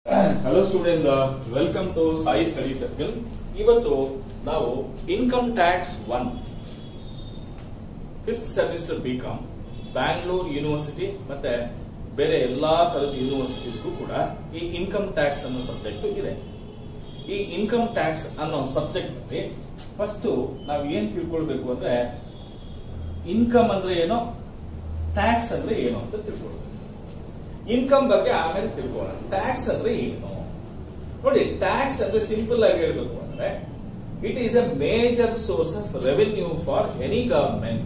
Hello students welcome to Sai study circle ಇವತ್ತು ನಾವು income tax one fifth semester B com Bangalore university ಮತ್ತೆ ಬೇರೆ ಎಲ್ಲಾ ತರದ ಯೂನಿವರ್ಸಿಟೀಸ್ಗೂ ಕೂಡ ಈ ಇನ್ಕಮ್ ಟ್ಯಾಕ್ಸ್ ಅನ್ನೋ ಸಬ್ಜೆಕ್ಟ್ ಇದೆ ಈ ಇನ್ಕಮ್ ಟ್ಯಾಕ್ಸ್ ಅನ್ನೋ ಸಬ್ಜೆಕ್ಟ್ ಅಲ್ಲಿ ಫಸ್ಟ್ ನಾವು ಏನ್ ತಿಳ್ಕೊಳ್ಬೇಕು ಅಂದ್ರೆ ಇನ್ಕಮ್ ಅಂದ್ರೆ ಏನೋ ಟ್ಯಾಕ್ಸ್ ಅಂದ್ರೆ ಏನು ಅಂತ ತಿಳ್ಕೊಳ್ಬೇಕು ಇನ್ಕಮ್ ಬಗ್ಗೆ ಆಮೇಲೆ ತಿಳ್ಕೊಳ್ಳೋಣ ಟ್ಯಾಕ್ಸ್ ಅಂದ್ರೆ ಏನು ನೋಡಿ ಟ್ಯಾಕ್ಸ್ ಅಂದ್ರೆ ಸಿಂಪಲ್ ಆಗಿ ಹೇಳ್ಬೇಕು ಅಂದ್ರೆ it is a major source of revenue for any government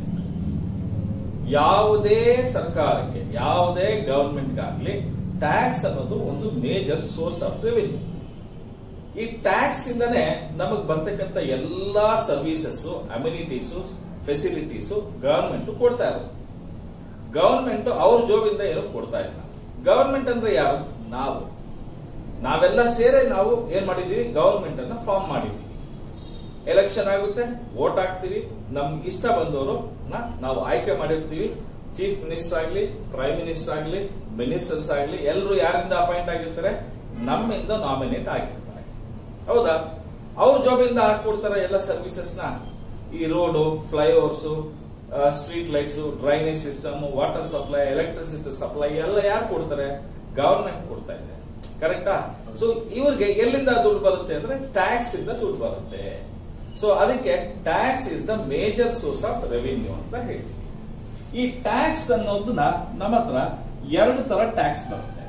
ಯಾವುದೇ ಸರ್ಕಾರಕ್ಕೆ ಯಾವುದೇ ಗವರ್ಮೆಂಟ್ಗಾಗ್ಲಿ ಟ್ಯಾಕ್ಸ್ ಅನ್ನೋದು ಒಂದು ಮೇಜರ್ ಸೋರ್ಸ್ ಆಫ್ ರೆವೆನ್ಯೂ ಈ ಟ್ಯಾಕ್ಸ್ ಇಂದನೇ ನಮಗ್ ಬರ್ತಕ್ಕಂಥ ಎಲ್ಲಾ ಸರ್ವಿಸಸ್ ಅಮ್ಯುನಿಟೀಸು ಫೆಸಿಲಿಟೀಸು ಗವರ್ಮೆಂಟ್ ಕೊಡ್ತಾ ಇರೋದು ಗವರ್ಮೆಂಟ್ ಅವ್ರ ಜೋಬಿಂದ ಏನೂ ಕೊಡ್ತಾ ಇಲ್ಲ ಗವರ್ಮೆಂಟ್ ಅಂದ್ರೆ ಯಾರು ನಾವು ನಾವೆಲ್ಲ ಸೇರಿ ನಾವು ಏನ್ ಮಾಡಿದೀವಿ ಗವರ್ಮೆಂಟ್ ಅನ್ನ ಫಾರ್ಮ್ ಮಾಡಿದೀವಿ ಎಲೆಕ್ಷನ್ ಆಗುತ್ತೆ ವೋಟ್ ಹಾಕ್ತಿವಿ ನಮ್ಗೆ ಇಷ್ಟ ಬಂದವರು ನಾವು ಆಯ್ಕೆ ಮಾಡಿರ್ತೀವಿ ಚೀಫ್ ಮಿನಿಸ್ಟರ್ ಆಗ್ಲಿ ಪ್ರೈಮ್ ಮಿನಿಸ್ಟರ್ ಆಗ್ಲಿ ಮಿನಿಸ್ಟರ್ಸ್ ಆಗ್ಲಿ ಎಲ್ಲರೂ ಯಾರಿಂದ ಅಪಾಯಿಂಟ್ ಆಗಿರ್ತಾರೆ ನಮ್ಮಿಂದ ನಾಮಿನೇಟ್ ಆಗಿರ್ತಾರೆ ಹೌದಾ ಅವ್ರ ಜಾಬಿಂದ ಹಾಕೊಡ್ತಾರೆ ಎಲ್ಲ ಸರ್ವಿಸಸ್ ನ ಈ road flyovers street lights drainage system water supply electricity supply ಎಲ್ಲ ಯಾರು ಕೊಡ್ತಾರೆ ಗವರ್ಮೆಂಟ್ ಕೊಡ್ತಾ ಇದೆ ಕರೆಕ್ಟಾ ಸೊ ಇವ್ರಿಗೆ ಎಲ್ಲಿಂದ ದುಡ್ಡು ಬರುತ್ತೆ ಅಂದ್ರೆ ಟ್ಯಾಕ್ಸ್ ಇಂದ ದುಡ್ಡು ಬರುತ್ತೆ ಸೊ ಅದಕ್ಕೆ tax is the major source of revenue ಅಂತ ಹೇಳ್ತೀವಿ ಈ ಟ್ಯಾಕ್ಸ್ ಅನ್ನೋದನ್ನ ನಮ್ಮ ಹತ್ರ ಎರಡು ತರ ಟ್ಯಾಕ್ಸ್ ಬರುತ್ತೆ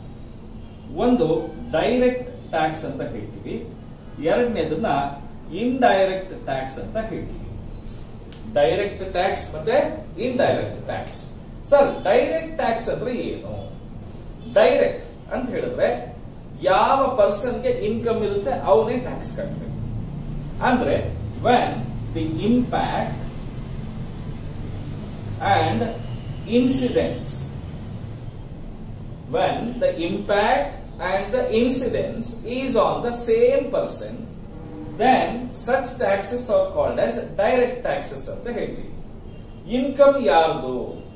ಒಂದು ಡೈರೆಕ್ಟ್ ಟ್ಯಾಕ್ಸ್ ಅಂತ ಹೇಳ್ತೀವಿ ಎರಡನೇದನ್ನ ಇಂಡೈರೆಕ್ಟ್ ಟ್ಯಾಕ್ಸ್ ಅಂತ ಹೇಳ್ತೀವಿ ಡೈರೆಕ್ಟ್ ಟ್ಯಾಕ್ಸ್ ಮತ್ತೆ indirect tax sir direct tax ಅಂದ್ರೆ ಏನು ಡೈರೆಕ್ಟ್ ಅಂತ ಹೇಳಿದ್ರೆ ಯಾವ ಪರ್ಸನ್ಗೆ ಇನ್ಕಮ್ ಇರುತ್ತೆ ಅವನೇ ಟ್ಯಾಕ್ಸ್ ಕಟ್ಟಬೇಕು ಅಂದ್ರೆ when the impact and incidents when the impact and the incidence is on the same person then such taxes are called as direct taxes ಅಂತ ಹೇಳ್ತೀವಿ ಇನ್ಕಮ್ ಯಾರ್ದು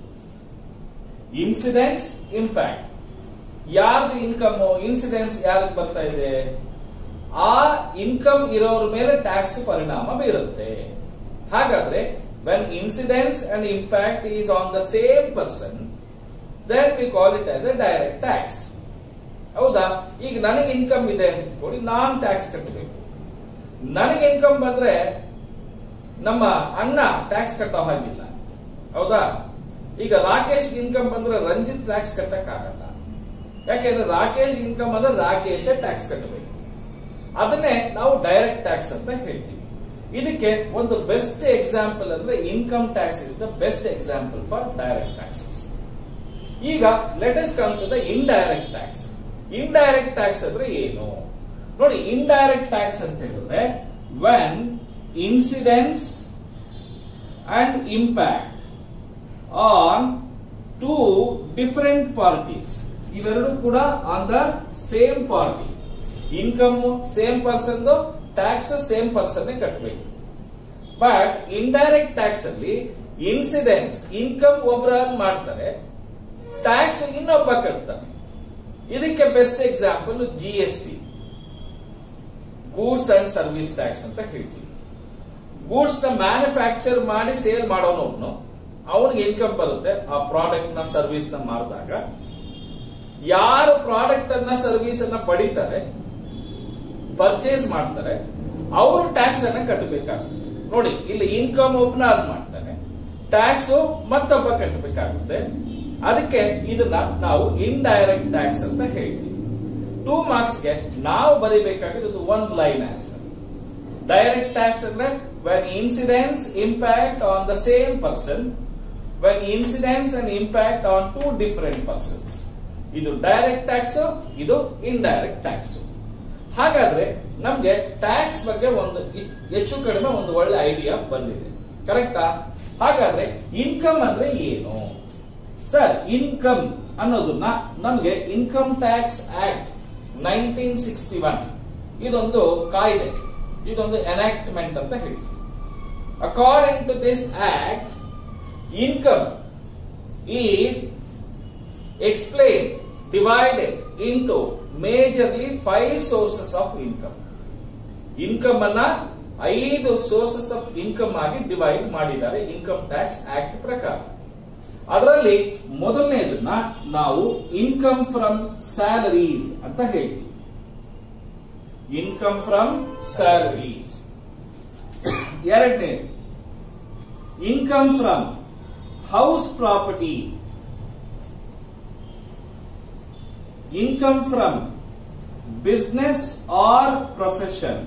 ಇನ್ಸಿಡೆನ್ಸ್ ಇಂಪ್ಯಾಕ್ಟ್ ಯಾರ್ದು ಇನ್ಕಮ್ ಇನ್ಸಿಡೆನ್ಸ್ ಯಾರಿಗೆ ಬರ್ತಾ ಇದೆ ಆ ಇನ್ಕಮ್ ಇರೋರ ಮೇಲೆ ಟ್ಯಾಕ್ಸ್ ಪರಿಣಾಮ ಬೀರುತ್ತೆ ಹಾಗಾದ್ರೆ when incidence and impact is on the same person then we call it as a direct tax ಹೌದಾ ಈಗ ನನಗೆ ಇನ್ಕಮ್ ಇದೆ ಅಂತ ಇಟ್ಕೊಳ್ಳಿ ನಾನ್ ಟ್ಯಾಕ್ಸ್ ಕಟ್ಟಬೇಕು ನನಗೆ ಇನ್ಕಮ್ ಬಂದ್ರೆ ನಮ್ಮ ಅಣ್ಣ ಟ್ಯಾಕ್ಸ್ ಕಟ್ಟೋ ಹಾಗಿಲ್ಲ ಹೌದಾ ಈಗ ರಾಕೇಶ್ ಇನ್ಕಮ್ ಬಂದ್ರೆ ರಂಜಿತ್ ಟ್ಯಾಕ್ಸ್ ಕಟ್ಟಕ್ ಆಗಲ್ಲ ಯಾಕೆಂದ್ರೆ ರಾಕೇಶ್ ಇನ್ಕಮ್ ಅಂದ್ರೆ ರಾಕೇಶ್ ಟ್ಯಾಕ್ಸ್ ಕಟ್ಟಬೇಕು ಅದನ್ನೇ ನಾವು ಡೈರೆಕ್ಟ್ ಟ್ಯಾಕ್ಸ್ ಅಂತ ಹೇಳ್ತೀವಿ ಇದಕ್ಕೆ ಒಂದು ಬೆಸ್ಟ್ ಎಕ್ಸಾಂಪಲ್ ಅಂದ್ರೆ income tax is the best example for direct taxes ಈಗ let us come to the indirect tax indirect tax ಅಂದ್ರೆ ಏನು ನೋಡಿ ಇಂಡೈರೆಕ್ಟ್ ಟ್ಯಾಕ್ಸ್ ಅಂತ ಹೇಳಿದ್ರೆ when incidence and impact on two different parties ಇವೆರಡು ಕೂಡ on the same party income same person tax same person ಕಟ್ಟಬೇಕು but indirect tax ಅಲ್ಲಿ incidence income ಒಬ್ಬರ ಮಾಡ್ತಾರೆ ಟ್ಯಾಕ್ಸ್ ಇನ್ನೊಬ್ಬ ಕಟ್ತಾನೆ ಇದಕ್ಕೆ best example G S T goods and service tax ಅಂತ ಹೇಳ್ತೀವಿ ಗೂಡ್ಸ್ ನ ಮ್ಯಾನುಫ್ಯಾಕ್ಚರ್ ಮಾಡಿ ಸೇಲ್ ಮಾಡೋನೊಬ್ನು ಅವನಿಗೆ ಇನ್ಕಮ್ ಬರುತ್ತೆ ಆ ಪ್ರಾಡಕ್ಟ್ ನ ಸರ್ವಿಸ್ ನ ಮಾರಿದಾಗ ಯಾರು ಪ್ರಾಡಕ್ಟ್ ಅನ್ನ ಸರ್ವಿಸ್ ಅನ್ನ ಪಡಿತಾರೆ ಪರ್ಚೇಸ್ ಮಾಡ್ತಾರೆ ಅವರು ಟ್ಯಾಕ್ಸ್ ಅನ್ನ ಕಟ್ಟಬೇಕಾಗುತ್ತೆ ನೋಡಿ ಇಲ್ಲಿ ಇನ್ಕಮ್ ಒಬ್ನ ಅರ್ನ್ ಮಾಡ್ತಾನೆ ಟ್ಯಾಕ್ಸ್ ಮತ್ತೊಬ್ಬ ಕಟ್ಟಬೇಕಾಗುತ್ತೆ ಅದಕ್ಕೆ ಇದನ್ನ ನಾವು ಇಂಡೈರೆಕ್ಟ್ ಟ್ಯಾಕ್ಸ್ ಅಂತ ಹೇಳ್ತೀವಿ ಟೂ ಮಾರ್ಕ್ಸ್ ಗೆ ನಾವು ಬರೀಬೇಕಾಗಿರೋದು ಒಂದ್ ಲೈನ್ ಆನ್ಸರ್ ಡೈರೆಕ್ಟ್ ಟ್ಯಾಕ್ಸ್ ಅಂದ್ರೆ when incidence impact on the same person when incidence and impact on two different persons ಇದು ಡೈರೆಕ್ಟ್ ಟ್ಯಾಕ್ಸ್ ಇದು ಇಂಡೈರೆಕ್ಟ್ ಟ್ಯಾಕ್ಸ್ ಹಾಗಾದ್ರೆ ನಮ್ಗೆ ಟ್ಯಾಕ್ಸ್ ಬಗ್ಗೆ ಒಂದು ಹೆಚ್ಚು ಕಡಿಮೆ ಒಂದು ಒಳ್ಳೆ ಐಡಿಯಾ ಬಂದಿದೆ ಕರೆಕ್ಟಾ ಹಾಗಾದ್ರೆ ಇನ್ಕಮ್ ಅಂದ್ರೆ ಏನು ಸರ್ ಇನ್ಕಮ್ ಅನ್ನೋದನ್ನ ನಮ್ಗೆ income tax act nineteen sixty one ಇದೊಂದು ಕಾಯ್ದೆ ಇದೊಂದು ಎನಾಕ್ಟ್ಮೆಂಟ್ ಅಂತ ಹೇಳ್ತೀವಿ according to this act income is explained, divided into majorly five sources of income income ಅನ್ನ ಐದು ಸೋರ್ಸಸ್ ಆಫ್ ಇನ್ಕಮ್ ಆಗಿ ಡಿವೈಡ್ ಮಾಡಿದ್ದಾರೆ ಇನ್ಕಮ್ ಟ್ಯಾಕ್ಸ್ ಆಕ್ಟ್ ಪ್ರಕಾರ ಅದರಲ್ಲಿ ಮೊದಲನೇದನ್ನ ನಾವು ಇನ್ಕಮ್ ಫ್ರಮ್ ಸ್ಯಾಲರೀಸ್ ಅಂತ ಹೇಳ್ತೀವಿ ಇನ್ಕಮ್ ಫ್ರಮ್ ಸ್ಯಾಲರೀಸ್ ಎರಡನೇ income from house property income from business or profession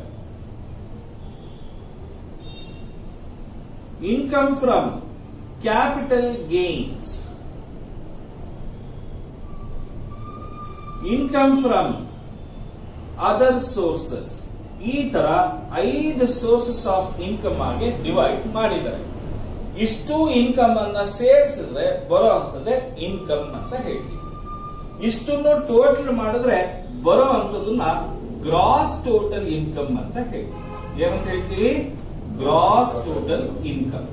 income from capital gains income from other sources ಈ ತರ ಐದು ಸೋರ್ಸಸ್ ಆಫ್ ಇನ್ಕಮ್ ಆಗಿ ಡಿವೈಡ್ ಮಾಡಿದ್ದಾರೆ ಇಷ್ಟು ಇನ್ಕಮ್ ಅನ್ನ ಸೇರಿಸಿದ್ರೆ ಬರೋ ಅಂತದೇ ಇನ್ಕಮ್ ಅಂತ ಹೇಳ್ತೀವಿ ಇಷ್ಟನ್ನು ಟೋಟಲ್ ಮಾಡಿದ್ರೆ ಬರೋ ಅಂತದನ್ನ ಗ್ರಾಸ್ ಟೋಟಲ್ ಇನ್ಕಮ್ ಅಂತ ಹೇಳ್ತೀವಿ ಏನಂತ ಹೇಳ್ತೀವಿ ಗ್ರಾಸ್ ಟೋಟಲ್ ಇನ್ಕಮ್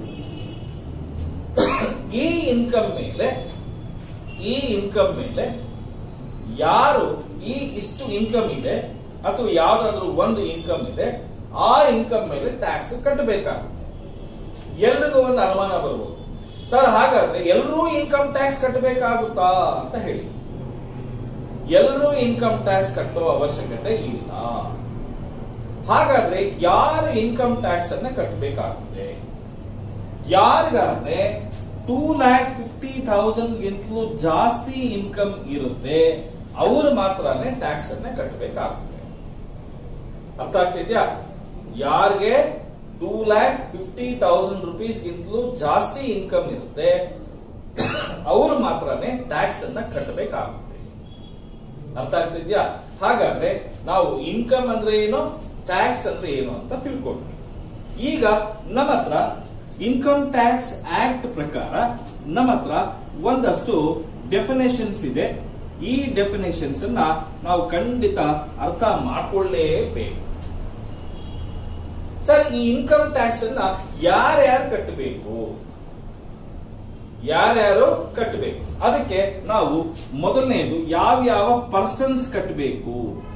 ಈ ಇನ್ಕಮ್ ಮೇಲೆ ಈ ಇನ್ಕಮ್ ಮೇಲೆ ಯಾರು ಈ ಇಷ್ಟು ಇನ್ಕಮ್ ಇದೆ ಅಥವಾ ಯಾವ್ದಾದ್ರು ಒಂದು ಇನ್ಕಮ್ ಇದೆ ಆ ಇನ್ಕಮ್ ಮೇಲೆ ಟ್ಯಾಕ್ಸ್ ಕಟ್ಟಬೇಕಾಗುತ್ತೆ ಎಲ್ರಿಗೂ ಒಂದು ಅನುಮಾನ ಬರ್ಬೋದು ಸರ್ ಹಾಗಾದ್ರೆ ಎಲ್ಲರೂ ಇನ್ಕಮ್ ಟ್ಯಾಕ್ಸ್ ಕಟ್ಟಬೇಕಾಗುತ್ತಾ ಅಂತ ಹೇಳಿ ಎಲ್ಲರೂ ಇನ್ಕಮ್ ಟ್ಯಾಕ್ಸ್ ಕಟ್ಟೋ ಅವಶ್ಯಕತೆ ಇಲ್ಲ ಹಾಗಾದ್ರೆ ಯಾರು ಇನ್ಕಮ್ ಟ್ಯಾಕ್ಸ್ ಅನ್ನ ಕಟ್ಟಬೇಕಾಗುತ್ತೆ ಯಾರಿಗಾದ್ರೆ ಟೂ ಲ್ಯಾಕ್ ಫಿಫ್ಟಿ ಥೌಸಂಡ್ ಗಿಂತಲೂ ಜಾಸ್ತಿ ಇನ್ಕಮ್ ಇರುತ್ತೆ ಅವರು ಮಾತ್ರನೇ ಟ್ಯಾಕ್ಸ್ ಅನ್ನ ಕಟ್ಟಬೇಕಾಗುತ್ತೆ ಅರ್ಥ ಆಗ್ತಿದ್ಯಾ ಯಾರಿಗೆ two lakh fifty thousand rupees ಗಿಂತಲೂ ಜಾಸ್ತಿ ಇನ್ಕಮ್ ಇರುತ್ತೆ ಅವರು ಮಾತ್ರನೇ ಟ್ಯಾಕ್ಸ್ ಅನ್ನ ಕಟ್ಟಬೇಕಾಗುತ್ತೆ ಅರ್ಥ ಆಗ್ತಿದ್ಯಾ ಹಾಗಾದ್ರೆ ನಾವು ಇನ್ಕಮ್ ಅಂದ್ರೆ ಏನು ಟ್ಯಾಕ್ಸ್ ಅಂದ್ರೆ ಏನು ಅಂತ ತಿಳ್ಕೊಂಡ್ವಿ ಈಗ ನಮ್ಮ ಹತ್ರ ಇನ್ಕಮ್ ಟ್ಯಾಕ್ಸ್ ಆಕ್ಟ್ ಪ್ರಕಾರ ನಮ್ಮ ಹತ್ರ ಒಂದಷ್ಟು ಡೆಫಿನೇಷನ್ಸ್ ಇದೆ ಈ ಡೆಫಿನೇಷನ್ಸ್ ಅನ್ನ ನಾವು ಖಂಡಿತ ಅರ್ಥ ಮಾಡ್ಕೊಳ್ಳೇಬೇಕು ಸರ್ ಈ ಇನ್ಕಮ್ ಟ್ಯಾಕ್ಸ್ ಅನ್ನ ಯಾರ್ಯಾರು ಕಟ್ಟಬೇಕು ಯಾರ್ಯಾರು ಕಟ್ಟಬೇಕು ಅದಕ್ಕೆ ನಾವು ಮೊದಲನೇದು ಯಾವ ಯಾವ ಪರ್ಸನ್ಸ್ ಕಟ್ಟಬೇಕು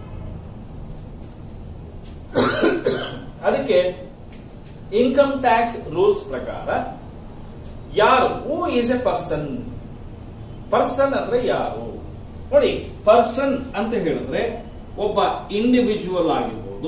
ಅದಕ್ಕೆ ಇನ್ಕಮ್ ಟ್ಯಾಕ್ಸ್ ರೂಲ್ಸ್ ಪ್ರಕಾರ ಯಾರು who is a person person ಅಂದ್ರೆ ಯಾರು ನೋಡಿ ಪರ್ಸನ್ ಅಂತ ಹೇಳಿದ್ರೆ ಒಬ್ಬ ಇಂಡಿವಿಜುವಲ್ ಆಗಿರ್ಬೋದು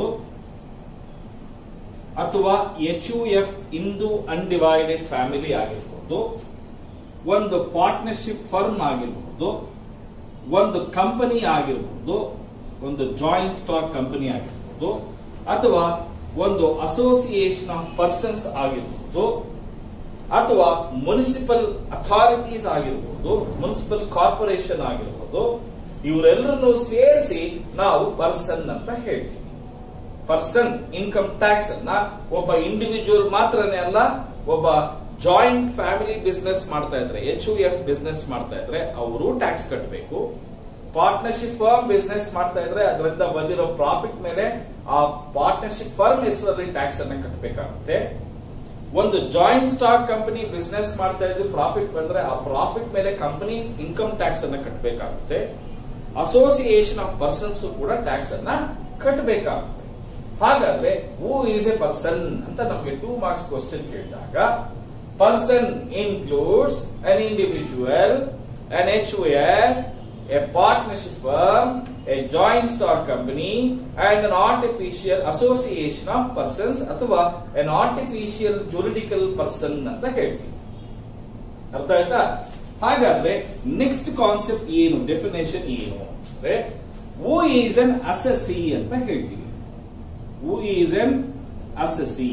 ಅಥವಾ H U F Hindu undivided family ಆಗಿರ್ಬೋದು ಒಂದು ಪಾರ್ಟ್ನರ್ಶಿಪ್ ಫರ್ಮ್ ಆಗಿರ್ಬೋದು ಒಂದು ಕಂಪನಿ ಆಗಿರ್ಬೋದು ಒಂದು ಜಾಯಿಂಟ್ ಸ್ಟಾಕ್ ಕಂಪನಿ ಆಗಿರ್ಬೋದು ಅಥವಾ ಒಂದು ಅಸೋಸಿಯೇಷನ್ ಆಫ್ ಪರ್ಸನ್ಸ್ ಆಗಿರ್ಬೋದು ಅಥವಾ ಮುನ್ಸಿಪಲ್ ಅಥಾರಿಟೀಸ್ ಆಗಿರ್ಬೋದು ಮುನ್ಸಿಪಲ್ ಕಾರ್ಪೊರೇಷನ್ ಆಗಿರ್ಬೋದು ಇವರೆಲ್ಲರನ್ನು ಸೇರಿಸಿ ನಾವು ಪರ್ಸನ್ ಅಂತ ಹೇಳ್ತೀವಿ ಪರ್ಸನ್ ಇನ್ಕಮ್ ಟ್ಯಾಕ್ಸ್ ಅನ್ನ ಒಬ್ಬ ಇಂಡಿವಿಜುವಲ್ ಮಾತ್ರನೇ ಅಲ್ಲ ಒಬ್ಬ ಜಾಯಿಂಟ್ ಫ್ಯಾಮಿಲಿ ಬಿಸ್ನೆಸ್ ಮಾಡ್ತಾ ಇದ್ರೆ ಎಚ್ ಯು ಎಫ್ ಬಿಸ್ನೆಸ್ ಮಾಡ್ತಾ ಇದ್ರೆ ಅವರು ಟ್ಯಾಕ್ಸ್ ಕಟ್ಟಬೇಕು ಪಾರ್ಟ್ನರ್ಶಿಪ್ ಫರ್ಮ್ ಬಿಸ್ನೆಸ್ ಮಾಡ್ತಾ ಇದ್ರೆ ಅದರಿಂದ ಬಂದಿರೋ ಪ್ರಾಫಿಟ್ ಮೇಲೆ ಆ ಪಾರ್ಟ್ನರ್ಶಿಪ್ ಫರ್ಮ್ ಹೆಸರಲ್ಲಿ ಟ್ಯಾಕ್ಸ್ ಅನ್ನ ಕಟ್ಟಬೇಕಾಗುತ್ತೆ ಒಂದು ಜಾಯಿಂಟ್ ಸ್ಟಾಕ್ ಕಂಪನಿ ಬಿಸ್ನೆಸ್ ಮಾಡ್ತಾ ಇದ್ದು ಪ್ರಾಫಿಟ್ ಬಂದ್ರೆ ಆ ಪ್ರಾಫಿಟ್ ಮೇಲೆ ಕಂಪನಿ ಇನ್ಕಮ್ ಟ್ಯಾಕ್ಸ್ ಅನ್ನ ಕಟ್ಟಬೇಕಾಗುತ್ತೆ ಅಸೋಸಿಯೇಷನ್ ಆಫ್ ಪರ್ಸನ್ಸ್ ಕೂಡ ಟ್ಯಾಕ್ಸ್ ಅನ್ನ ಕಟ್ಟಬೇಕಾಗುತ್ತೆ ಹಾಗಾದ್ರೆ ಹೂ ಈಸ್ ಎ ಪರ್ಸನ್ ಅಂತ ನಮಗೆ ಟೂ ಮಾರ್ಕ್ಸ್ ಕ್ವಶನ್ ಕೇಳಿದಾಗ person includes an individual an H F a partnership firm, a joint stock company, and an artificial association of persons ಅಥವಾ an artificial juridical person ಅಂತ ಹೇಳ್ತೀವಿ ಅರ್ಥ ಆಯ್ತಾ ಹಾಗಾದ್ರೆ next concept ಏನು ಡೆಫಿನೇಷನ್ ಏನು ಅಂದ್ರೆ ಹೂ ಈಸ್ ಅನ್ ಅಸಸಿ ಅಂತ ಹೇಳ್ತೀವಿ ಹೂ ಈಸ್ ಅನ್ ಅಸಸಿ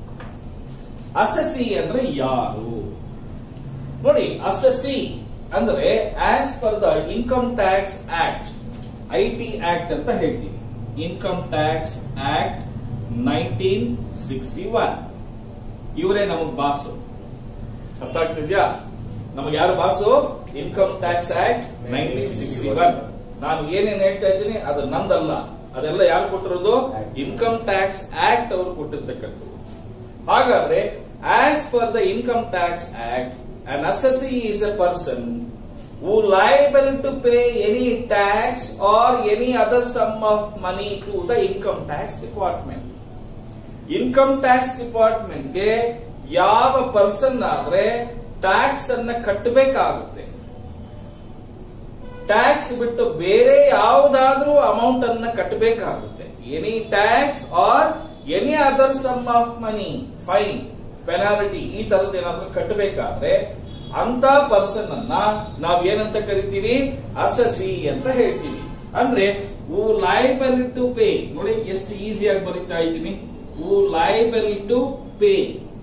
ಅಸಸಿ ಅಂದ್ರೆ ಯಾರು ನೋಡಿ ಅಸಸಿ ಅಂದ್ರೆ as per the income tax act I T act ಅಂತ ಹೇಳ್ತೀವಿ income tax act nineteen sixty one ಇವರೇ ನಮಗ್ ಬಾಸು ಅರ್ಥ ಆಗ್ತಿದ್ಯಾ ನಮಗೆ ಯಾರು boss income tax act nineteen sixty one ನಾನು ಏನೇನ್ ಹೇಳ್ತಾ ಇದ್ದೀನಿ ಅದು ನಂದಲ್ಲ ಅದೆಲ್ಲ ಯಾರು ಕೊಟ್ಟಿರೋದು ಇನ್ಕಮ್ ಟ್ಯಾಕ್ಸ್ ಆಕ್ಟ್ ಅವರು ಕೊಟ್ಟಿರ್ತಕ್ಕಂಥದ್ದು ಹಾಗಾದ್ರೆ as per the income tax act an assessee is a person who liable to pay any tax or any other sum of money to the income tax department. Income tax ಡಿಪಾರ್ಟ್ಮೆಂಟ್ಗೆ ಯಾವ person ಆದ್ರೆ tax ಅನ್ನ ಕಟ್ಟಬೇಕಾಗುತ್ತೆ tax ಬಿಟ್ಟು ಬೇರೆ ಯಾವುದಾದ್ರೂ amount ಅನ್ನ ಕಟ್ಟಬೇಕಾಗುತ್ತೆ any tax or any other sum of money fine penalty ಈ ತರದ್ದು ಏನಾದ್ರೂ ಕಟ್ಟಬೇಕಾದ್ರೆ ಅಂತ ಪರ್ಸನ್ ಅನ್ನ ನಾವ್ ಏನಂತ ಕರಿತೀವಿ ಅಸಸಿ ಅಂತ ಹೇಳ್ತೀವಿ ಅಂದ್ರೆ ಹೂ ಲೈಬಲ್ ಟು ಪೇ ನೋಡಿ ಎಷ್ಟು ಈಸಿಯಾಗಿ ಬರೀತಾ ಇದ್ದೀನಿ who liable to pay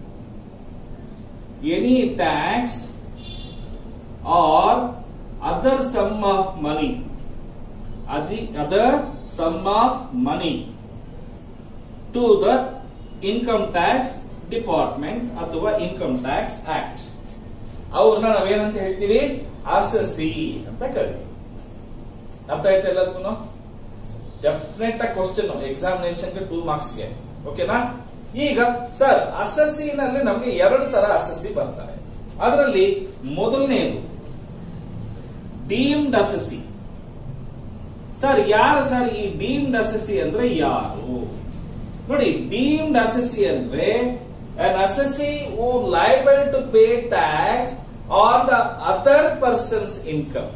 any tax or other sum of money ಅದಿ other sum of money to the income tax department ಅಥವಾ ಇನ್ಕಮ್ ಟ್ಯಾಕ್ಸ್ ಆಕ್ಟ್ ಅವ್ರನ್ನ ನಾವೇನಂತ ಹೇಳ್ತೀವಿ ಅಸಸಿ ಅಂತ ಕರಿತೀವಿ ಅರ್ಥ ಆಯ್ತಾ ಎಲ್ಲರಿಗೂ ಡೆಫಿನೆಟ್ ಆಗಿ ಕ್ವಶನ್ ಎಕ್ಸಾಮಿನೇಷನ್ಗೆ ಟೂ ಮಾರ್ಕ್ಸ್ಗೆ ಓಕೆನಾ ಈಗ ಸರ್ ಅಸಸ್ಸಿನಲ್ಲಿ ನಮಗೆ ಎರಡು ತರ ಅಸಸ್ಸಿ ಬರ್ತಾರೆ ಅದರಲ್ಲಿ ಮೊದಲನೇದು ಡೀಮ್ಡ್ ಅಸಸಿ ಸರ್ ಯಾರು ಸರ್ ಈ ಡೀಮ್ಡ್ ಅಸಸಿ ಅಂದ್ರೆ ಯಾರು ನೋಡಿ ಡೀಮ್ಡ್ ಅಸಸಿ ಅಂದ್ರೆ an assessee who liable to pay tax on the other person's income.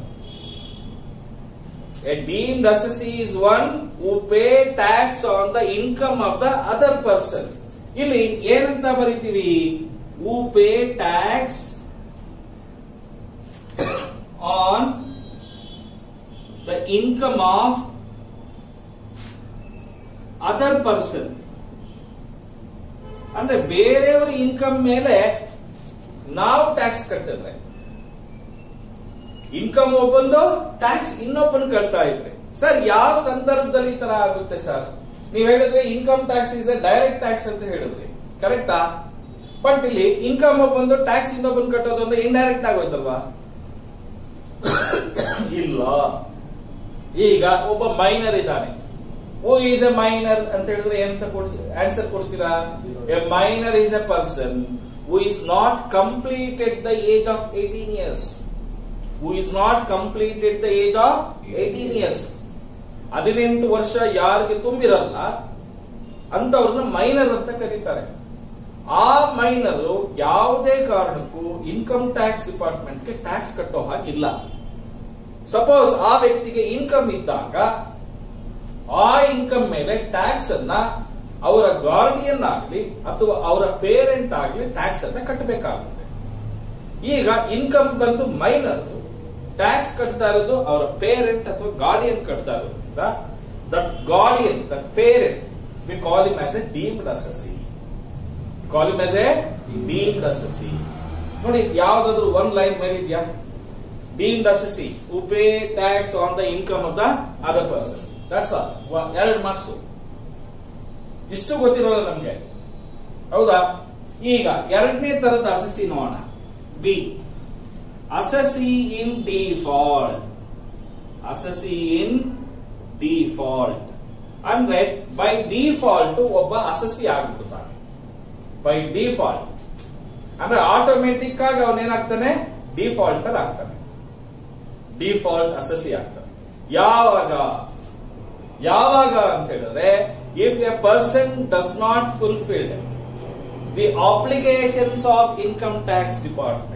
A deemed assessee is one who pay tax on the income of the other person. ಇಲ್ಲಿ ಏನಂತ ಬರಿತೀವಿ who pay tax on the income of other person ಅಂದ್ರೆ ಬೇರೆಯವರ income ಮೇಲೆ ನಾವು tax ಕಟ್ಟಿದ್ರೆ income ಒಬ್ಬಂದು tax ಇನ್ನೊಬ್ಬನ್ ಕಟ್ತಾ ಇದ್ರೆ ಸರ್ ಯಾವ ಸಂದರ್ಭದಲ್ಲಿ ಈ ತರ ಆಗುತ್ತೆ ಸರ್ ನೀವ್ ಹೇಳಿದ್ರೆ income tax is a direct tax ಅಂತ ಹೇಳಿದ್ರಿ ಕರೆಕ್ಟಾ ಬಟ್ ಇಲ್ಲಿ ಇನ್ಕಮ್ ಒಬ್ಬಂದು ಟ್ಯಾಕ್ಸ್ ಇನ್ನೊಬ್ಬನ್ ಕಟ್ಟೋದು ಅಂದ್ರೆ ಇಂಡೈರೆಕ್ಟ್ ಆಗೋಯ್ತಲ್ವಾ ಇಲ್ಲ ಈಗ ಒಬ್ಬ ಮೈನರ್ ಇದ್ದಾನೆ ಹೂ ಈಸ್ ಎ ಮೈನರ್ ಅಂತ ಹೇಳಿದ್ರೆ ಏನಂತ ಆನ್ಸರ್ ಕೊಡ್ತೀರಾ a minor is a person who is not completed the age of eighteen years who is not completed the age of eighteen years ಹದಿನೆಂಟು ವರ್ಷ ಯಾರಿಗೆ ತುಂಬಿರಲ್ಲ ಅಂತವ್ರನ್ನ ಮೈನರ್ ಅಂತ ಕರೀತಾರೆ ಆ ಮೈನರ್ ಯಾವುದೇ ಕಾರಣಕ್ಕೂ ಇನ್ಕಮ್ ಟ್ಯಾಕ್ಸ್ ಡಿಪಾರ್ಟ್ಮೆಂಟ್ಗೆ ಟ್ಯಾಕ್ಸ್ ಕಟ್ಟೋ ಹಾಗಿಲ್ಲ ಸಪೋಸ್ ಆ ವ್ಯಕ್ತಿಗೆ ಇನ್ಕಮ್ ಇದ್ದಾಗ ಆ ಇನ್ಕಮ್ ಮೇಲೆ ಟ್ಯಾಕ್ಸ್ ಅನ್ನ ಅವರ ಗಾರ್ಡಿಯನ್ ಆಗಲಿ ಅಥವಾ ಅವರ ಪೇರೆಂಟ್ ಆಗಲಿ ಟ್ಯಾಕ್ಸ್ ಅನ್ನ ಕಟ್ಟಬೇಕಾಗುತ್ತೆ ಈಗ ಇನ್ಕಮ್ ಬಂದು ಮೈನರ್ ಟ್ಯಾಕ್ಸ್ ಕಟ್ತಾ ಇರೋದು ಅವರ ಪೇರೆಂಟ್ ಅಥವಾ ಗಾರ್ಡಿಯನ್ ಕಟ್ತಾ ಇರೋದ್ರಿಂದ that guardian that parent we call him as a deemed assessee call him as a deemed assessee ನೋಡಿ ಯಾವ್ದಾದ್ರು ಒಂದ್ ಲೈನ್ ಮೇಲೆ ಇದೆಯಾ deemed assessee who pay tax on the income of the other person that's all ಎರಡು marks ಇಷ್ಟು ಗೊತ್ತಿರೋಲ್ಲ ನಮ್ಗೆ ಹೌದಾ ಈಗ ಎರಡನೇ ತರದ ಅಸಸಿ ನೋಡೋಣ B assessee in default assessee in default ಅಂದ್ರೆ ಬೈ ಡಿಫಾಲ್ಟ್ ಒಬ್ಬ ಅಸಸಿ ಆಗ್ಬಿಡ್ತಾನೆ ಬೈ ಡಿಫಾಲ್ಟ್ ಅಂದ್ರೆ ಆಟೋಮೆಟಿಕ್ ಆಗಿ ಅವನೇನಾಗ್ತಾನೆ ಡಿಫಾಲ್ಟ್ ಅಲ್ಲಿ ಆಗ್ತಾನೆ ಡಿಫಾಲ್ಟ್ ಅಸಸಿ ಆಗ್ತಾನೆ ಯಾವಾಗ ಯಾವಾಗ ಅಂತ ಹೇಳಿದ್ರೆ if a person does not fulfilled the obligations of income tax department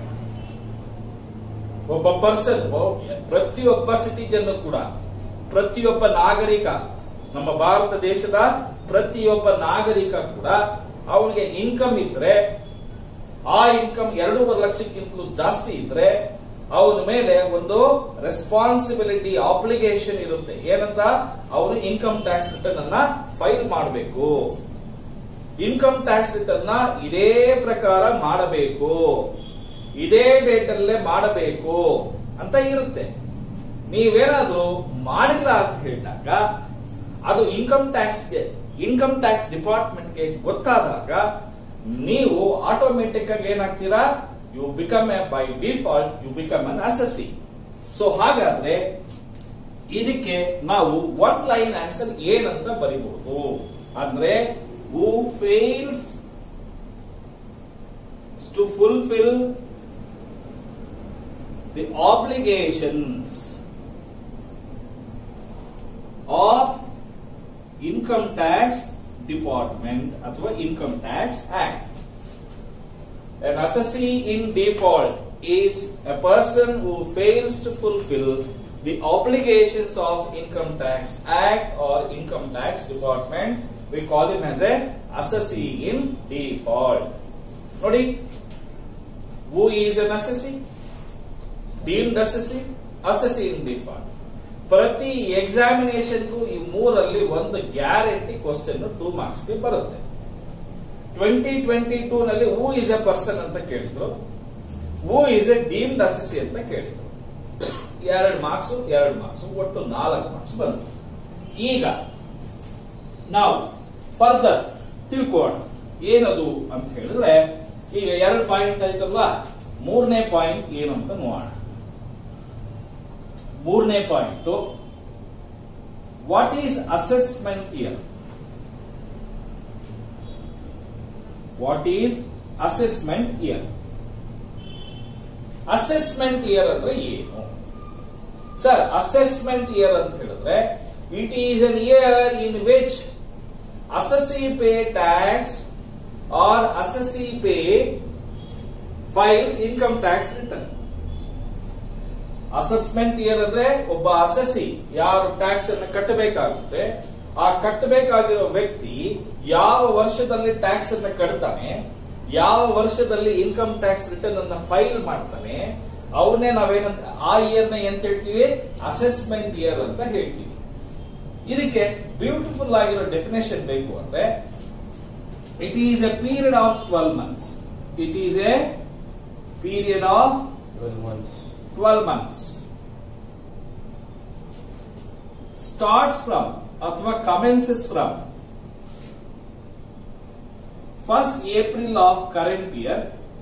ಒಬ್ಬ ಪರ್ಸನ್ ಪ್ರತಿಯೊಬ್ಬ ಸಿಟಿಜನ್ ಕೂಡ ಪ್ರತಿಯೊಬ್ಬ ನಾಗರಿಕ ನಮ್ಮ ಭಾರತ ದೇಶದ ಪ್ರತಿಯೊಬ್ಬ ನಾಗರಿಕ ಕೂಡ ಅವನಿಗೆ ಇನ್ಕಮ್ ಇದ್ರೆ ಆ ಇನ್ಕಮ್ ಎರಡೂವರೆ ಲಕ್ಷಕ್ಕಿಂತಲೂ ಜಾಸ್ತಿ ಇದ್ರೆ ಅವನ ಮೇಲೆ ಒಂದು ರೆಸ್ಪಾನ್ಸಿಬಿಲಿಟಿ ಆಬ್ಲಿಗೇಷನ್ ಇರುತ್ತೆ ಏನಂತ ಅವನು ಇನ್ಕಮ್ ಟ್ಯಾಕ್ಸ್ ರಿಟರ್ನ್ ಅನ್ನ ಫೈಲ್ ಮಾಡಬೇಕು ಇನ್ಕಮ್ ಟ್ಯಾಕ್ಸ್ ರಿಟರ್ನ್ ಇದೇ ಪ್ರಕಾರ ಮಾಡಬೇಕು ಇದೇ ಡೇಟ್ ಅಲ್ಲೇ ಮಾಡಬೇಕು ಅಂತ ಇರುತ್ತೆ ನೀವೇನಾದ್ರೂ ಮಾಡಿಲ್ಲ ಅಂತ ಹೇಳಿದಾಗ ಅದು ಇನ್ಕಮ್ ಟ್ಯಾಕ್ಸ್ಗೆ ಇನ್ಕಮ್ ಟ್ಯಾಕ್ಸ್ ಡಿಪಾರ್ಟ್ಮೆಂಟ್ಗೆ ಗೊತ್ತಾದಾಗ ನೀವು ಆಟೋಮೆಟಿಕ್ ಆಗಿ ಏನಾಗ್ತೀರಾ you become a by default you become an assessee so ಹಾಗಾದ್ರೆ ಇದಕ್ಕೆ ನಾವು ಒನ್ ಲೈನ್ ಆನ್ಸರ್ ಏನಂತ ಬರಿಬಹುದು ಅಂದ್ರೆ who fails to fulfil the obligations of income tax department ಅಥವಾ income tax act An assessee in default is a person who fails to fulfill the obligations of Income Tax Act or Income Tax Department. We call him as a assessee in default. ನೋಡಿ who is an assessee? Deemed assessee? Assessee in default. ಪ್ರತಿ ಎಕ್ಸಾಮಿನೇಷನ್ಗೂ ಈ ಮೂರಲ್ಲಿ ಒಂದು guarantee question two ಮಾರ್ಕ್ಸ್ಗೆ ಬರುತ್ತೆ twenty twenty two ನಲ್ಲಿ ಹೂ is A person ಅಂತ ಕೇಳಿದ್ರು who is a deemed assessee ಅಂತ ಕೇಳಿದ್ರು ಎರಡು ಮಾರ್ಕ್ಸ್ ಎರಡು ಮಾರ್ಕ್ಸ್ ಒಟ್ಟು ನಾಲ್ಕು ಮಾರ್ಕ್ಸ್ ಬಂತು ಈಗ ನಾವು ಫರ್ದರ್ ತಿಳ್ಕೋಣ ಏನದು ಅಂತ ಹೇಳಿದ್ರೆ ಈಗ ಎರಡು ಪಾಯಿಂಟ್ ಆಯ್ತಲ್ವಾ ಮೂರನೇ ಪಾಯಿಂಟ್ ಏನು ಅಂತ ನೋಡೋಣ ಮೂರನೇ point what is assessment year what is assessment year assessment year ಅಂದ್ರೆ ಏನು ಸರ್ ಅಸೆಸ್ಮೆಂಟ್ ಇಯರ್ ಅಂತ ಹೇಳಿದ್ರೆ it is an year in which assessee pay tax or assessee pay files income tax return assessment year ಅಂದ್ರೆ ಒಬ್ಬ ಅಸಸಿ ಯಾರು tax ಅನ್ನು ಕಟ್ಟಬೇಕಾಗುತ್ತೆ ಆ ಕಟ್ಟಬೇಕಾಗಿರೋ ವ್ಯಕ್ತಿ ಯಾವ ವರ್ಷದಲ್ಲಿ ಟ್ಯಾಕ್ಸ್ ಅನ್ನ ಕಟ್ತಾನೆ ಯಾವ ವರ್ಷದಲ್ಲಿ ಇನ್ಕಮ್ ಟ್ಯಾಕ್ಸ್ ರಿಟರ್ನ್ ಅನ್ನ ಫೈಲ್ ಮಾಡ್ತಾನೆ ಅವನ್ನೇ ನಾವೇನಂತ ಆ ಇಯರ್ ನ ಎಂತ ಹೇಳ್ತೀವಿ ಅಸೆಸ್ಮೆಂಟ್ ಇಯರ್ ಅಂತ ಹೇಳ್ತೀವಿ ಇದಕ್ಕೆ ಬ್ಯೂಟಿಫುಲ್ ಆಗಿರೋ ಡೆಫಿನೇಷನ್ ಬೇಕು ಅಂದ್ರೆ it is a period of twelve months it is a period of 12 months. 12 months starts from ಅಥವಾ commences from 1st April of current year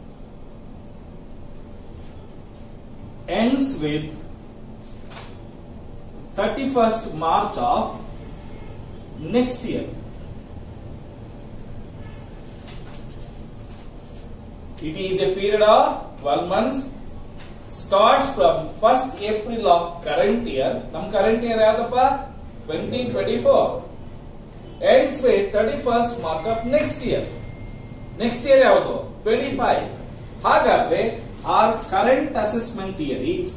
ends with 31st March of next year. It is a period of 12 months starts from 1st April of current year. ನಮ್ current year ಯಾವ್ದಪ್ಪ 2024 ends with 31st March of next year. Next year ಯಾವುದು 25 ಹಾಗಾದ್ರೆ or current assessment year is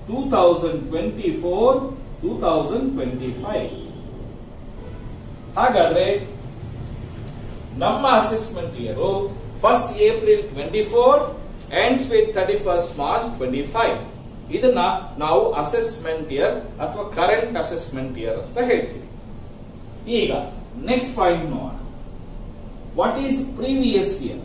2024 2025 ಹಾಗಾದ್ರೆ ನಮ್ಮ assessment year first April twenty four ends with thirty first March twenty five ಇದನ್ನ ನಾವು assessment year ಅಥವಾ current assessment year ಅಂತ ಹೇಳ್ತೀವಿ ಈಗ ನೆಕ್ಸ್ಟ್ ಪಾಯಿಂಟ್ ನೋಡೋಣ what is previous year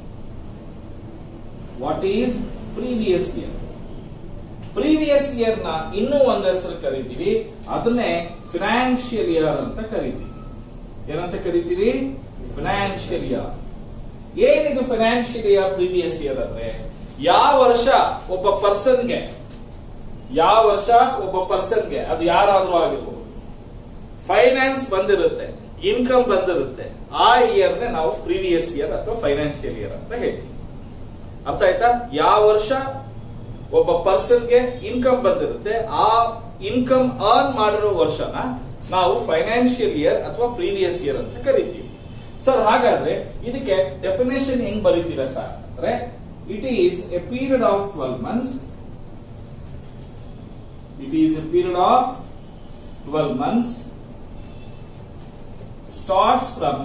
what is previous year previous year ನ ಇನ್ನೂ ಒಂದು ಹೆಸರು ಕರಿತೀವಿ ಅದನ್ನೇ ಫಿನಾನ್ಷಿಯಲ್ ಇಯರ್ ಅಂತ ಕರಿತೀವಿ ಏನಂತ ಕರಿತೀವಿ ಫಿನಾನ್ಷಿಯಲ್ ಇಯರ್ ಏನಿದು ಫಿನಾನ್ಷಿಯಲ್ ಇಯರ್ ಪ್ರೀವಿಯಸ್ ಇಯರ್ ಅಂದ್ರೆ ಯಾವ ವರ್ಷ ಒಬ್ಬ ಪರ್ಸನ್ಗೆ ಯಾವ ವರ್ಷ ಒಬ್ಬ ಪರ್ಸನ್ಗೆ ಅದು ಯಾರಾದ್ರೂ ಆಗಿರ್ಬೋದು ಫೈನಾನ್ಸ್ ಬಂದಿರುತ್ತೆ ಇನ್ಕಮ್ ಬಂದಿರುತ್ತೆ ಆ ಇಯರ್ನೇ ನಾವು ಪ್ರೀವಿಯಸ್ ಇಯರ್ ಅಥವಾ ಫೈನಾನ್ಷಿಯಲ್ ಇಯರ್ ಅಂತ ಹೇಳ್ತೀವಿ ಅರ್ಥ ಆಯ್ತಾ ಯಾವ ವರ್ಷ ಒಬ್ಬ ಪರ್ಸನ್ಗೆ ಇನ್ಕಮ್ ಬಂದಿರುತ್ತೆ ಆ ಇನ್ಕಮ್ ಅರ್ನ್ ಮಾಡಿರೋ ವರ್ಷನ ನಾವು ಫೈನಾನ್ಷಿಯಲ್ ಇಯರ್ ಅಥವಾ ಪ್ರೀವಿಯಸ್ ಇಯರ್ ಅಂತ ಕರಿತೀವಿ ಸರ್ ಹಾಗಾದ್ರೆ ಇದಕ್ಕೆ ಡೆಫಿನೇಷನ್ ಹೆಂಗ್ ಬರೀತೀರಾ ಸರ್ ಅಂದ್ರೆ it is a period of twelve months it is a period of twelve months starts from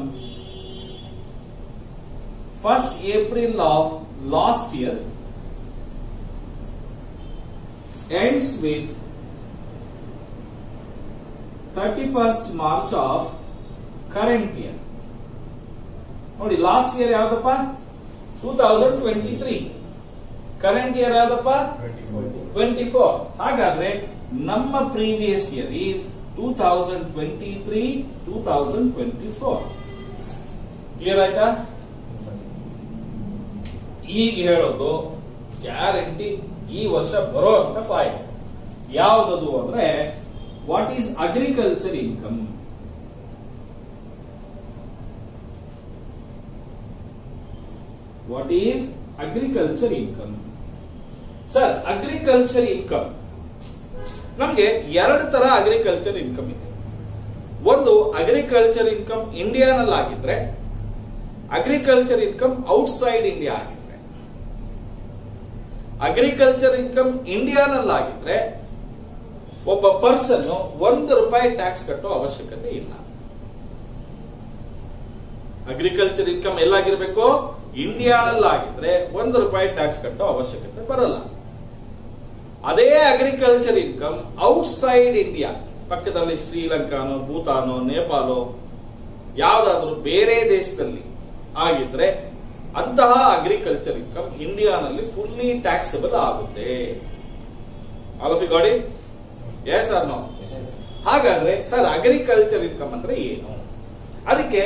1st April of last year ends with 31st March of current year. ನೋಡಿ last year ಯಾವ್ದಪ್ಪ two thousand twenty three current year ಯಾವ್ದಪ್ಪ 24. Twenty four ಹಾಗಾದ್ರೆ ನಮ್ಮ previous year is two thousand twenty three two thousand twenty four clear ಆಯ್ತಾ ಈಗ ಹೇಳೋದು guarantee ಈ ವರ್ಷ ಬರೋ ಅಂತ ಪಾಯಿಂಟ್ ಯಾವ್ದದು ಅಂದ್ರೆ what is agriculture income what is agriculture income sir agriculture income ನಮ್ಗೆ ಎರಡು ತರ ಅಗ್ರಿಕಲ್ಚರ್ ಇನ್ಕಮ್ ಇದೆ ಒಂದು ಅಗ್ರಿಕಲ್ಚರ್ ಇನ್ಕಮ್ ಇಂಡಿಯಾನಲ್ಲಿ ಆಗಿದ್ರೆ ಅಗ್ರಿಕಲ್ಚರ್ ಇನ್ಕಮ್ ಔಟ್ಸೈಡ್ ಇಂಡಿಯಾ ಆಗಿದ್ರೆ ಅಗ್ರಿಕಲ್ಚರ್ ಇನ್ಕಮ್ ಇಂಡಿಯಾನಲ್ಲಿ ಆಗಿದ್ರೆ ಒಬ್ಬ ಪರ್ಸನ್ ಒಂದು ರೂಪಾಯಿ ಟ್ಯಾಕ್ಸ್ ಕಟ್ಟೋ ಅವಶ್ಯಕತೆ ಇಲ್ಲ ಅಗ್ರಿಕಲ್ಚರ್ ಇನ್ಕಮ್ ಎಲ್ಲಾಗಿರ್ಬೇಕು ಇಂಡಿಯಾನಲ್ಲಿ ಆಗಿದ್ರೆ ಒಂದು ರೂಪಾಯಿ ಟ್ಯಾಕ್ಸ್ ಕಟ್ಟೋ ಅವಶ್ಯಕತೆ ಬರಲ್ಲ ಅದೇ ಅಗ್ರಿಕಲ್ಚರ್ ಇನ್ಕಮ್ ಔಟ್ಸೈಡ್ ಇಂಡಿಯಾ ಪಕ್ಕದಲ್ಲಿ ಶ್ರೀಲಂಕಾನೋ ಭೂತಾನೋ ನೇಪಾಳೋ ಯಾವ್ದಾದ್ರು ಬೇರೆ ದೇಶದಲ್ಲಿ ಆಗಿದ್ರೆ ಅಂತಹ ಅಗ್ರಿಕಲ್ಚರ್ ಇನ್ಕಮ್ ಇಂಡಿಯಾನಲ್ಲಿ ಫುಲ್ಲಿ ಟ್ಯಾಕ್ಸಬಲ್ ಆಗುತ್ತೆ ಆಲ್ ಗಾಡಿ ಎಸ್ ಆರ್ ನೋ ಹಾಗಾದ್ರೆ ಸರ್ ಅಗ್ರಿಕಲ್ಚರ್ ಇನ್ಕಮ್ ಅಂದ್ರೆ ಏನು ಅದಕ್ಕೆ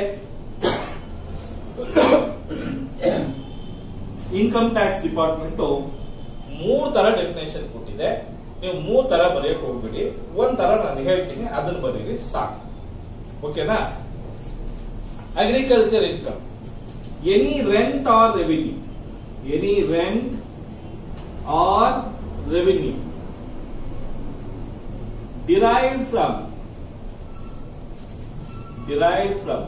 ಇನ್ಕಮ್ ಟ್ಯಾಕ್ಸ್ ಡಿಪಾರ್ಟ್ಮೆಂಟ್ ಮೂರ್ ತರ ಡೆಫಿನೇಷನ್ ಕೊಟ್ಟಿದೆ ನೀವು ಮೂರ್ ತರ ಬರೆಯಕ್ ಹೋಗ್ಬಿಡಿ ಒಂದ್ ತರ ನಾನು ಹೇಳ್ತೀನಿ ಅದನ್ನ ಬರೀರಿ ಸಾಕು ಓಕೆನಾ agriculture income any rent or revenue any rent or revenue derived from derived from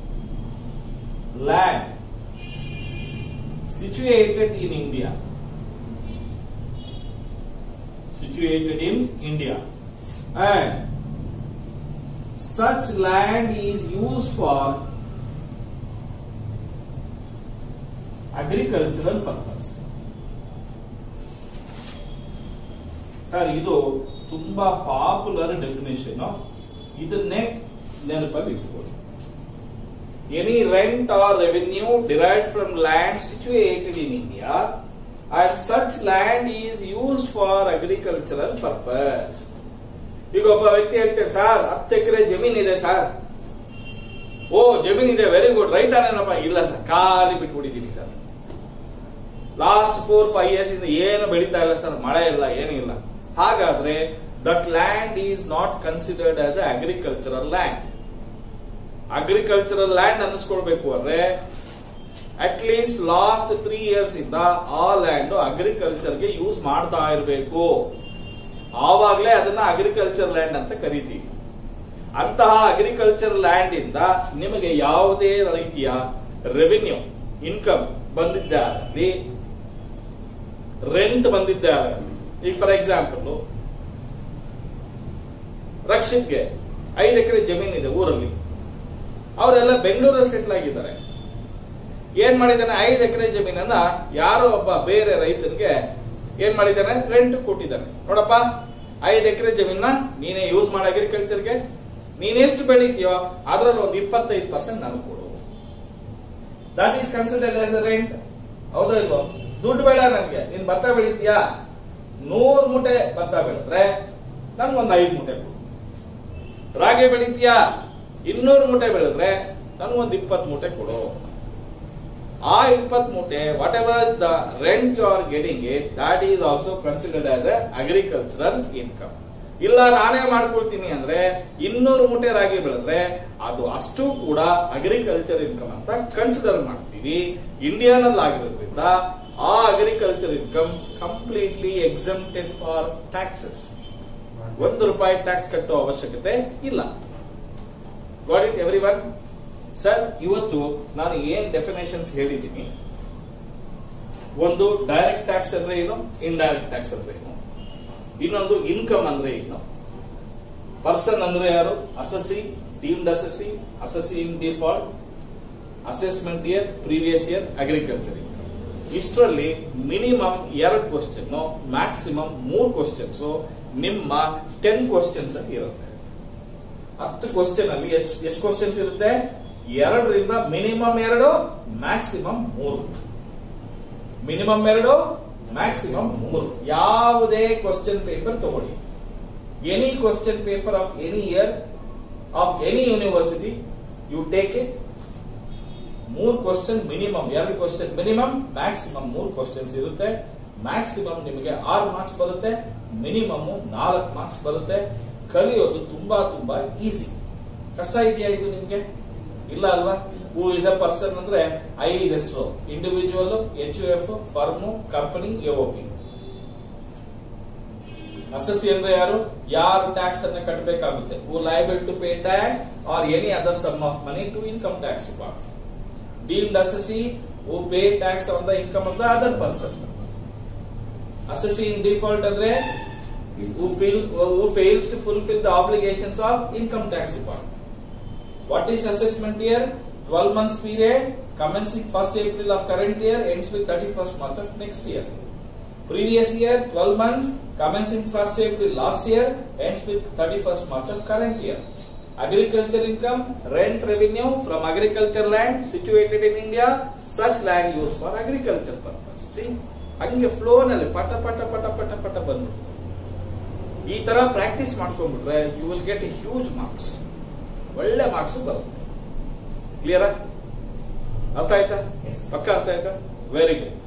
land situated in India situated in India and such land is used for agricultural purpose sir ಇದು ತುಂಬಾ ಪಾಪ್ಯುಲರ್ ಡೆಫಿನೇಷನ್ ಇದನ್ನೇ ನೆನಪಲ್ಲಿ ಇಟ್ಕೊಳ್ಳಿ any rent or revenue derive from land situated in India and such land is used for agricultural purpose ಈಗ ಒಬ್ಬ ವ್ಯಕ್ತಿ ಹೇಳ್ತಾರೆ sir ಹತ್ತು ಎಕರೆ ಜಮೀನ್ ಇದೆ ಸರ್ ಓ ಜಮೀನ್ ಇದೆ ವೆರಿ ಗುಡ್ ರೈತನೇನಪ್ಪ ಇಲ್ಲ ಸರ್ ಖಾಲಿ ಬಿಟ್ಬಿಟ್ಟಿದ್ದೀನಿ sir last four five years ಇಂದ ಏನು ಬೆಳೀತಾ ಇಲ್ಲ ಸರ್ ಮಳೆ ಇಲ್ಲ ಏನೂ ಇಲ್ಲ ಹಾಗಾದ್ರೆ that land is not considered as a agricultural land agricultural land ಅನ್ನಿಸ್ಕೊಳ್ಬೇಕು ಅಂದ್ರೆ at least last three years ಇಂದ ಆ ಲ್ಯಾಂಡ್ ಅಗ್ರಿಕಲ್ಚರ್ಗೆ ಯೂಸ್ ಮಾಡ್ತಾ ಇರಬೇಕು ಆವಾಗಲೇ ಅದನ್ನ ಅಗ್ರಿಕಲ್ಚರ್ ಲ್ಯಾಂಡ್ ಅಂತ ಕರಿತೀವಿ ಅಂತಹ ಅಗ್ರಿಕಲ್ಚರ್ ಲ್ಯಾಂಡ್ ಇಂದ ನಿಮಗೆ ಯಾವುದೇ ರೀತಿಯ ರೆವಿನ್ಯೂ ಇನ್ಕಮ್ ಬಂದಿದ್ದಾರಲ್ಲಿ ರೆಂಟ್ ಬಂದಿದ್ದಾರಲ್ಲಿ ಈಗ ಫಾರ್ ಎಕ್ಸಾಂಪಲ್ ರಕ್ಷಿತ್ಗೆ ಐದು ಎಕರೆ ಜಮೀನ್ ಇದೆ ಊರಲ್ಲಿ ಅವರೆಲ್ಲ ಬೆಂಗಳೂರಲ್ಲಿ ಸೆಟ್ಲ್ ಆಗಿದ್ದಾರೆ ಏನ್ ಮಾಡಿದ್ದಾನೆ ಐದು ಎಕರೆ ಜಮೀನನ್ನ ಯಾರೋ ಒಬ್ಬ ಬೇರೆ ರೈತನಿಗೆ ಏನ್ ಮಾಡಿದ್ದಾನೆ ರೆಂಟ್ ಕೊಟ್ಟಿದ್ದಾನೆ ನೋಡಪ್ಪ ಐದು ಎಕರೆ ಜಮೀನ ನೀನೇ ಯೂಸ್ ಮಾಡ ಅಗ್ರಿಕಲ್ಚರ್ಗೆ ನೀನೆಷ್ಟು ಬೆಳಿತೀಯೋ ಅದರಲ್ಲಿ ಒಂದು ಇಪ್ಪತ್ತೈದು ಪರ್ಸೆಂಟ್ ನನಗೆ ಕೊಡು that is considered as a rent ಹೌದೋ ಇಲ್ವೋ ದುಡ್ಡು ಬೇಡ ನನಗೆ ನೀನ್ ಭತ್ತ ಬೆಳಿತೀಯಾ ನೂರ್ ಮೂಟೆ ಭತ್ತ ಬೆಳೆದ್ರೆ ನನ್ಗೊಂದು ಐದು ಮೂಟೆ ಕೊಡು ರಾಗಿ ಬೆಳಿತೀಯಾ ಇನ್ನೂರು ಮೂಟೆ ಬೆಳೆದ್ರೆ ನನ್ಗೊಂದು ಇಪ್ಪತ್ತು ಮೂಟೆ ಕೊಡು ಆ ಇಪ್ಪತ್ ಮೂಟೆ whatever the rent you are getting it that is also considered as a agricultural income ಇಲ್ಲ ನಾನೇ ಮಾಡ್ಕೊಳ್ತೀನಿ ಅಂದ್ರೆ ಇನ್ನೂರು ಮೂಟೆ ರಾಗಿ ಬೆಳೆದ್ರೆ ಅದು ಅಷ್ಟು ಕೂಡ ಅಗ್ರಿಕಲ್ಚರ್ ಇನ್ಕಮ್ ಅಂತ ಕನ್ಸಿಡರ್ ಮಾಡ್ತೀವಿ ಇಂಡಿಯಾನಲ್ಲಿ ಆಗಿರೋದ್ರಿಂದ ಆ agriculture income completely exempted for taxes ಒಂದು ರೂಪಾಯಿ ಟ್ಯಾಕ್ಸ್ ಕಟ್ಟೋ ಅವಶ್ಯಕತೆ ಇಲ್ಲ got it everyone sir ಇವತ್ತು ನಾನು ಏನ್ ಡೆಫಿನೇಷನ್ಸ್ ಹೇಳಿದ್ದೀನಿ ಒಂದು ಡೈರೆಕ್ಟ್ ಟ್ಯಾಕ್ಸ್ ಅಂದ್ರೆ ಏನು ಇಂಡೈರೆಕ್ಟ್ ಟ್ಯಾಕ್ಸ್ ಅಂದ್ರೆ ಏನು ಇನ್ನೊಂದು ಇನ್ಕಮ್ ಅಂದ್ರೆ ಏನು ಪರ್ಸನ್ ಅಂದ್ರೆ ಯಾರು assessee deemed assessee assessee in default assessment year previous year agriculture income ಇಷ್ಟರಲ್ಲಿ ಮಿನಿಮಮ್ ಎರಡು ಕ್ವಶನ್ ಮ್ಯಾಕ್ಸಿಮಮ್ ಮೂರು ಕ್ವಶನ್ಸ್ ನಿಮ್ಮ ಟೆನ್ ಕ್ವಶನ್ಸ್ ಅಲ್ಲಿ ಇರುತ್ತೆ ಹತ್ತು ಕ್ವಶನ್ ಅಲ್ಲಿ ಎಷ್ಟು ಕ್ವಶನ್ಸ್ ಇರುತ್ತೆ ಎರಡರಿಂದ ಮಿನಿಮಮ್ ಎರಡು ಮ್ಯಾಕ್ಸಿಮಮ್ ಮೂರು ಮಿನಿಮಮ್ ಎರಡು ಮ್ಯಾಕ್ಸಿಮಮ್ ಮೂರು ಯಾವುದೇ ಕ್ವಶನ್ ಪೇಪರ್ ತಗೊಳ್ಳಿ any question paper of any year of any university you take it ಮೂರು ಕ್ವಶನ್ ಮಿನಿಮಮ್ ಎರಡು ಕ್ವಶನ್ ಮಿನಿಮಮ್ ಮ್ಯಾಕ್ಸಿಮಮ್ ಮೂರು ಕ್ವಶನ್ಸ್ ಇರುತ್ತೆ ಮ್ಯಾಕ್ಸಿಮಮ್ ನಿಮಗೆ ಆರು ಮಾರ್ಕ್ಸ್ ಬರುತ್ತೆ ಮಿನಿಮಮ್ ನಾಲ್ಕು ಮಾರ್ಕ್ಸ್ ಬರುತ್ತೆ ಕಲಿಯೋದು ತುಂಬಾ ತುಂಬಾ ಈಸಿ ಕಷ್ಟ ಇದೆಯಾ ಇದು ನಿಮ್ಗೆ ಇಲ್ಲ ಅಲ್ವಾ ಹೂ ಇಸ್ ಅ ಪರ್ಸನ್ ಅಂದ್ರೆ ಐದು ಹೆಸರು individual H U F firm company AOP assessee ಅಂದ್ರೆ ಯಾರು ಯಾರು ಟ್ಯಾಕ್ಸ್ ಅನ್ನ ಕಟ್ಟಬೇಕಾಗುತ್ತೆ who liable to pay tax or any other sum of money to income tax department deemed assessee who pay tax on the income of the other person assessee in default ಅಂದ್ರೆ who, feel, who fails to fulfill the obligations of income tax department. What is assessment year? 12 months period commencing 1st April of current year ends with 31st month of next year. Previous year 12 months commencing 1st April last year ends with 31st March of current year. Agriculture income, rent revenue from agriculture land situated in India, such land used for agriculture purpose. See, ಹಂಗೆ flow ನಲ್ಲಿ ಪಟ ಪಟ ಪಟ ಪಟ ಪಟ ಬಂದ್ಬಿಟ್ಟು ಈ ತರ ಪ್ರಾಕ್ಟೀಸ್ ಮಾಡ್ಕೊಂಡ್ಬಿಟ್ರೆ you will get a huge marks ಒಳ್ಳೆ ಮಾರ್ಕ್ಸ್ ಬರುತ್ತೆ ಕ್ಲಿಯರಾ ಅರ್ಥ ಆಯ್ತಾ ಪಕ್ಕ ಅರ್ಥ ಆಯ್ತಾ ವೆರಿ ಗುಡ್